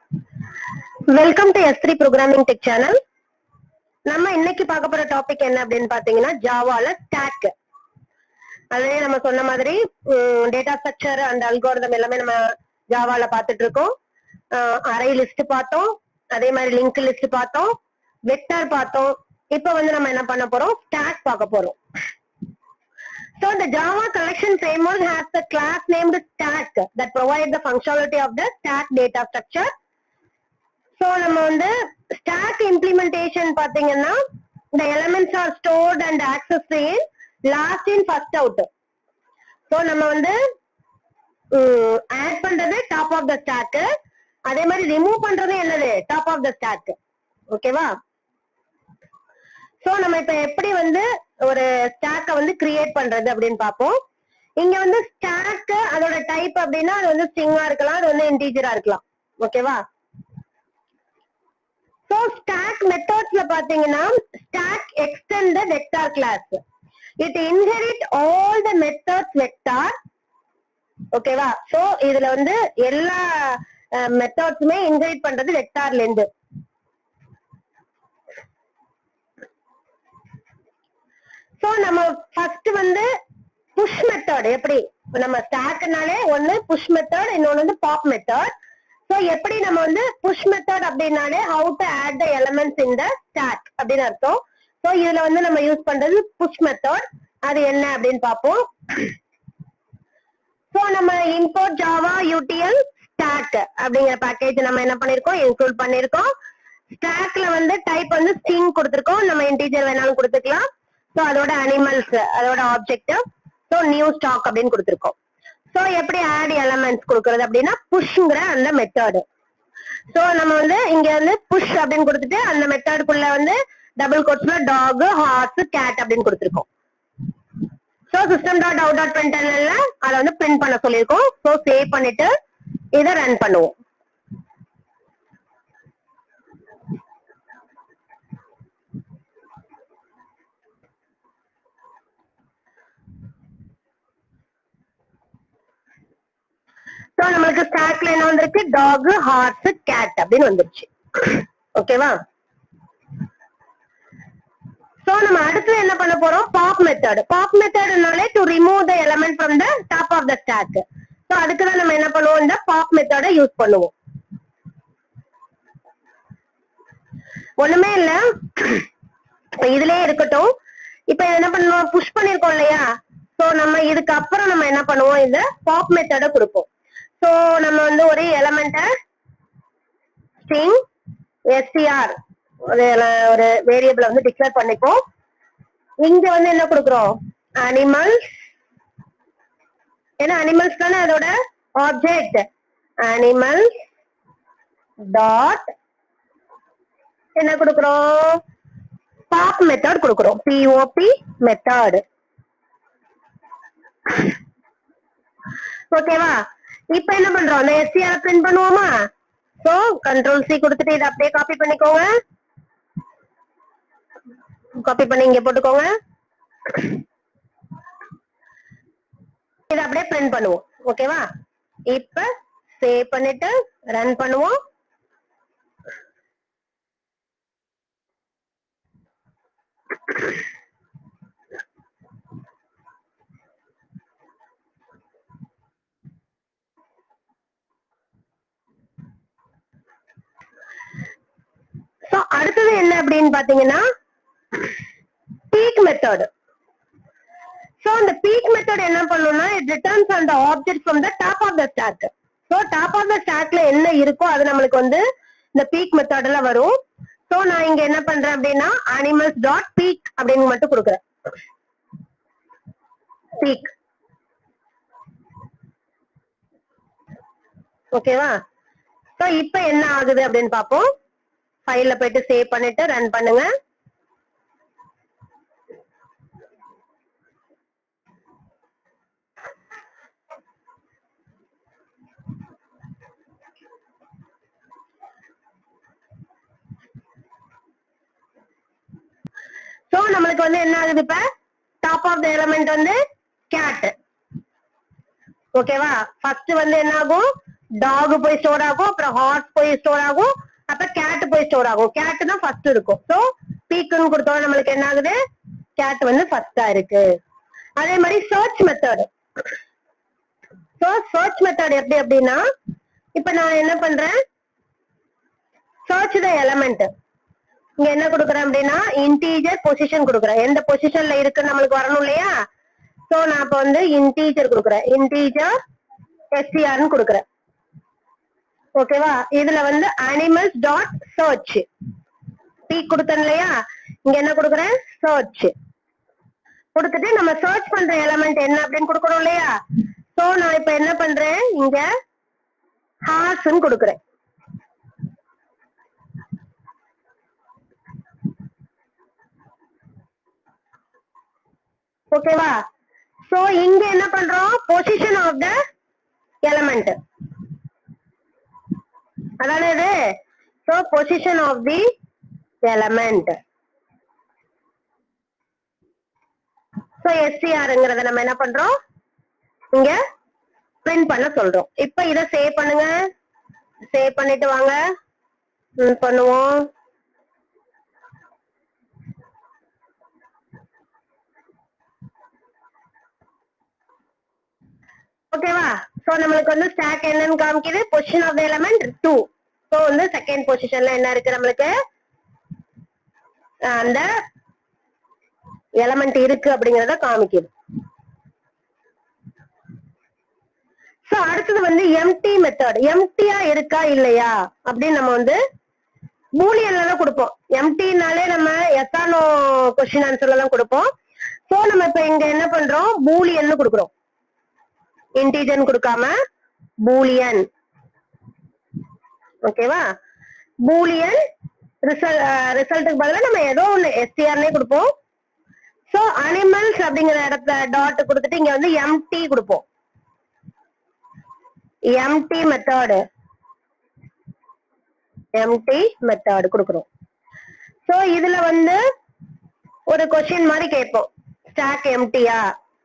Welcome to S three programming tech channel நம்ம இன்னைக்கு பார்க்க போற டாபிக் என்ன அப்படின்னு பாத்தீங்கன்னா ஜாவால ஸ்டாக் அதுலயே நம்ம சொன்ன மாதிரி டேட்டா ஸ்ட்ரக்சர் அண்ட் அல்கோரிதம் எல்லாமே நம்ம ஜாவால பார்த்துட்டு இருக்கோம் அரே லிஸ்ட் பார்த்தோம் அதே மாதிரி லிங்க் லிஸ்ட் பார்த்தோம் வெக்டர் பார்த்தோம் இப்போ வந்து நம்ம என்ன பண்ண போறோம் ஸ்டாக் பார்க்க போறோம் So the Java collection framework has the class named stack that provide the functionality of the stack data structure. So நம்ம வந்து stack implementation பாத்தீங்கன்னா the elements are stored and accessed in last in first out. So நம்ம வந்து add பண்றது top of the stock அதே மாதிரி remove பண்றது என்னது டாப் ஆஃப் த ஸ்டாக் ஓகேவா சோ நம்ம இப்ப எப்படி வந்து ஒரு ஸ்டாக்க வந்து கிரியேட் பண்றது அப்படின்னு பாப்போம் இங்க வந்து ஸ்டாக் அதோட டைப் அப்படின்னா அது வந்து ஸ்ட்ரிங்கா இருக்கலாம் அது வந்து இன்டீஜரா இருக்கலாம் ஓகேவா சோ ஸ்டாக் மெத்தட்ஸ்ல பாத்தீங்கன்னா stack extend the vector class it inherit all the methods vector ஓகேவா சோ இதுல வந்து எல்லா மெத்தட்ஸுமே இன்ஹெரிட் பண்றது வெக்டார்ல இருந்து சோ நம்ம ஃபர்ஸ்ட் வந்து புஷ் மெத்தட் எப்படி நம்ம ஸ்டாக்னாலே ஒன்னு புஷ் மெத்தட் இன்னொன்னு வந்து பாப் மெத்தட் சோ எப்படி நம்ம வந்து புஷ் மெத்தட் அப்படின்னாலே how to add the elements in the stack அப்படின்னு அர்த்தம் சோ இதுல வந்து நம்ம யூஸ் பண்றது புஷ் மெத்தட் அது என்ன அப்படின்னு பார்ப்போம் சோ நம்ம இம்போர்ட் ஜாவா யூடிஎல் ஸ்டாக் அப்படிங்கிற பேக்கேஜ் நம்ம என்ன பண்ணிருக்கோம் இன்க்ளூட் பண்ணிருக்கோம் ஸ்டாக்ல வந்து டைப் வந்து ஸ்ட்ரிங் கொடுத்துருக்கோம் நம்ம இன்டீஜர் வேணாலும் கொடுத்துக்கலாம் ஸோ அதோட அனிமல்ஸ் அதோட ஆப்ஜெக்டிவ் ஸோ நியூ ஸ்டாக் அப்படின்னு கொடுத்துருக்கோம் ஸோ எப்படி ஆட் எலமெண்ட்ஸ் கொடுக்கறது அப்படின்னா புஷ்ங்கிற அந்த மெத்தடு ஸோ நம்ம வந்து இங்க வந்து புஷ் அப்படின்னு கொடுத்துட்டு அந்த மெத்தடுக்குள்ள வந்து டபுள் கோட்ஸ்ல டாக் ஹார்ஸ் கேட் அப்படின்னு கொடுத்துருக்கோம் so system dot out dot பிரிண்டர்ல அதை வந்து பிரிண்ட் பண்ண சொல்லியிருக்கோம் ஸோ சேவ் பண்ணிட்டு இதை ரன் பண்ணுவோம் சோ நம்மளுக்கு ஸ்டாக்ல என்ன வந்திருக்கு டாக் ஹார்ஸ் கேட் அப்படின்னு வந்துருச்சு ஓகேவா சோ நம்ம அடுத்து என்ன பண்ண போறோம் பாப் மெத்தட் பாப் மெத்தட்னாலே to remove the element from the top of the stack so அதுக்கு தான் நம்ம என்ன பண்ணுவோம் இந்த பாப் மெத்தட யூஸ் பண்ணுவோம் ஒண்ணுமே இல்ல இப்ப இதுலயே இருக்கட்டும் இப்ப என்ன பண்ணுவோம் புஷ் பண்ணிருக்கோம் இல்லையா சோ நம்ம இதுக்கு அப்புறம் நம்ம என்ன பண்ணுவோம் இந்த பாப் மெத்தட கொடுப்போம் சோ நம்ம வந்து ஒரு எலமெண்ட ஸ்ட்ரிங் எஸ்டிஆர் ஒரு ஒரு வேரியபிள் வந்து டிக்ளேர் பண்ணிப்போம் இங்க வந்து என்ன கொடுக்குறோம் அனிமல்ஸ் ஏன்னா அனிமல்ஸ் தானே அதோட ஆப்ஜெக்ட் அனிமல்ஸ் டாட் என்ன கொடுக்குறோம் பாப் மெத்தட் கொடுக்குறோம் பிஓபி மெத்தட் ஓகேவா இப்ப என்ன பண்றோம் அந்த எஸ்சிஆர் பிரிண்ட் பண்ணுவோமா சோ கண்ட்ரோல் சி கொடுத்துட்டு இதை அப்படியே காப்பி பண்ணிக்கோங்க காப்பி பண்ணி இங்க போட்டுக்கோங்க இதை அப்படியே பிரிண்ட் பண்ணுவோம் ஓகேவா இப்ப சேவ் பண்ணிட்டு ரன் பண்ணுவோம் சோ அடுத்தது என்ன அப்படின்னு பாத்தீங்கன்னா பீக் மெத்தட் சோ அந்த பீக் மெத்தட் என்ன பண்ணும்னா இட் ரிட்டர்ன்ஸ் அந்த object from the top of the stack so top of the ஸ்டாக்ல என்ன இருக்கோ அது நம்மளுக்கு வந்து இந்த பீக் மெத்தட்ல வரும் சோ நான் இங்க என்ன பண்றேன் அப்படின்னா அனிமல்ஸ் டாட் பீக் அப்படின்னு மட்டும் கொடுக்குறேன் பீக் ஓகேவா சோ இப்ப என்ன ஆகுது அப்படின்னு பாப்போம் ஃபைல்ல போயிட்டு சேவ் பண்ணிட்டு ரன் பண்ணுங்க சோ நம்மளுக்கு வந்து என்ன ஆகுது இப்ப டாப் ஆஃப் த எலமெண்ட் வந்து கேட் ஓகேவா ஃபர்ஸ்ட் வந்து என்ன ஆகும் டாக் போய் ஸ்டோர் ஆகும் அப்புறம் ஹார்ஸ் போய் ஸ்டோர் ஆகும் அப்புறம் கேட் போய் ஸ்டோர் ஆகும் கேட் தான் ஃபர்ஸ்ட் இருக்கும் சோ பீக்குன்னு கொடுத்தோம் நம்மளுக்கு என்ன ஆகுது கேட் வந்து ஃபர்ஸ்டா இருக்கு அதே மாதிரி search method so search method எப்படி அப்படின்னா இப்ப நான் என்ன பண்றேன் சர்ச் த எலமெண்ட் இங்க என்ன கொடுக்குறேன் அப்படின்னா இன்டீஜர் பொசிஷன் கொடுக்குறேன் எந்த பொசிஷன்ல இருக்கு நம்மளுக்கு வரணும் இல்லையா சோ நான் இப்ப வந்து இன்டீஜர் கொடுக்குறேன் இன்டீஜர் எஸ்டிஆர்னு கொடுக்குறேன் ஓகேவா இதுல வந்து அனிமல்ஸ் டாட் சர்ச் பி கொடுத்தேன் இல்லையா இங்க என்ன கொடுக்குறேன் சர்ச் கொடுத்துட்டு நம்ம சர்ச் பண்ற எலமெண்ட் என்ன அப்படின்னு கொடுக்கணும் இல்லையா சோ நான் இப்ப என்ன பண்றேன் இங்க ஹார்ஸ்ன்னு கொடுக்குறேன் ஓகேவா சோ இங்க என்ன பண்றோம் பொசிஷன் ஆஃப் த எலமெண்ட் அதானே இது so position of the element so எஸ்டிஆர்ங்கிறத நம்ம என்ன பண்றோம் இங்க பிரிண்ட் பண்ண சொல்றோம் இப்ப இத சேவ் பண்ணுங்க சேவ் பண்ணிட்டு வாங்க ம், பண்ணுவோம் ஓகேவா சோ நம்மளுக்கு வந்து ஸ்டாக் என்னன்னு காமிக்குது position of the element two so வந்து செகண்ட் பொசிஷன்ல என்ன இருக்கு நம்மளுக்கு அஹ் அந்த எலமெண்ட் இருக்கு அப்படிங்கறத காமிக்குது சோ அடுத்தது வந்து எம்டி மெத்தட் எம்டியா இருக்கா இல்லையா அப்படின்னு நம்ம வந்து பூலியன்ல தான் கொடுப்போம் எம்டினாலே நம்ம எஸ்ஆனோ கொஸ்டின் ஆன்சர்ல தான் கொடுப்போம் சோ நம்ம இப்ப இங்க என்ன பண்றோம் பூலியன்னு கொடுக்குறோம் இன்டீஜர்னு கொடுக்காம பூலியன் ஓகேவா பூலியன் ரிசல்ட் ரிசல்ட்டுக்கு பதிலா நம்ம ஏதோ ஒண்ணு எஸ்டிஆர்னே கொடுப்போம் சோ அனிமல்ஸ் அப்படிங்கிற இடத்துல டாட் கொடுத்துட்டு இங்க வந்து எம்டி கொடுப்போம் எம்டி மெத்தட் எம்டி மெத்தட் கொடுக்குறோம் சோ இதுல வந்து ஒரு கொஸ்டின் மாதிரி கேட்போம் ஸ்டாக் எம்டியா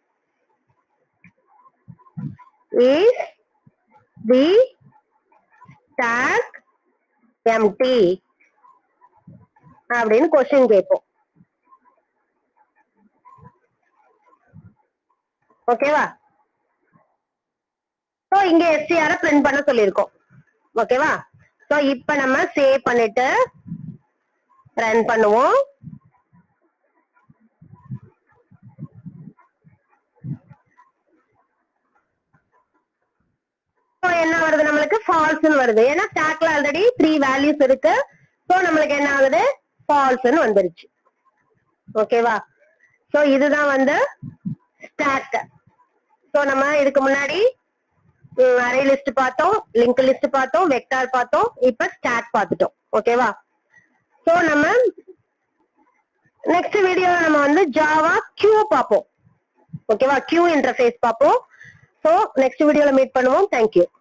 is the stack empty அப்படின்னு கொஸ்டின் கேட்போம் ஓகேவா சோ இங்க எஸ்டிஆர் பிரிண்ட் பண்ண சொல்லியிருக்கோம் ஓகேவா சோ இப்ப நம்ம சேவ் பண்ணிட்டு ரன் பண்ணுவோம் So, என்ன வருது நம்மளுக்கு ஃபால்ஸ்னு வருது ஏன்னா ஸ்டாக்ல ஆல்ரெடி த்ரீ வேல்யூஸ் இருக்கு சோ நம்மளுக்கு என்ன ஆகுது ஃபால்ஸ்னு வந்துருச்சு ஓகேவா சோ இதுதான் வந்து ஸ்டாக் சோ நம்ம இதுக்கு முன்னாடி அரே லிஸ்ட் பார்த்தோம் லிங்க் லிஸ்ட் பார்த்தோம் வெக்டார் பார்த்தோம் இப்ப ஸ்டாக் பார்த்துட்டோம் ஓகேவா சோ நம்ம நெக்ஸ்ட் வீடியோல நம்ம வந்து ஜாவா கியூ பார்ப்போம் ஓகேவா கியூ இன்டர்ஃபேஸ் பார்ப்போம் சோ நெக்ஸ்ட் வீடியோல மீட் பண்ணுவோம் தேங்க்யூ